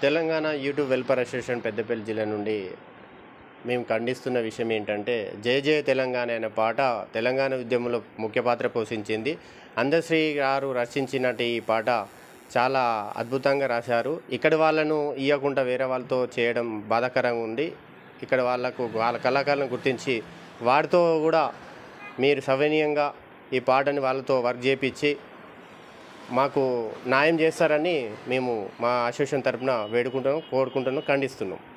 Telangana YouTube welfare association Peddapalli జిల్లా నుండి మేము ఖండిస్తున్న విషయం ఏంటంటే జయ జయ తెలంగాణ అనే పాట తెలంగాణ ఉద్యమంలో ముఖ్య పాత్ర పోషించింది అందశ్రీ గారు రచించినట్టు ఈ పాట చాలా అద్భుతంగా రాశారు ఇక్కడ వాళ్ళను ఇవ్వకుండా వేరే వాళ్ళతో చేయడం బాధాకరంగా ఉంది ఇక్కడ వాళ్ళకు వాళ్ళ కళాకారులను గుర్తించి వారితో కూడా మీరు సవినీయంగా ఈ పాటని వాళ్ళతో వర్క్ చేపించి మాకు న్యాయం చేస్తారని మేము మా అసోసియేషన్ తరపున వేడుకుంటున్నాం కోరుకుంటున్నాం ఖండిస్తున్నాం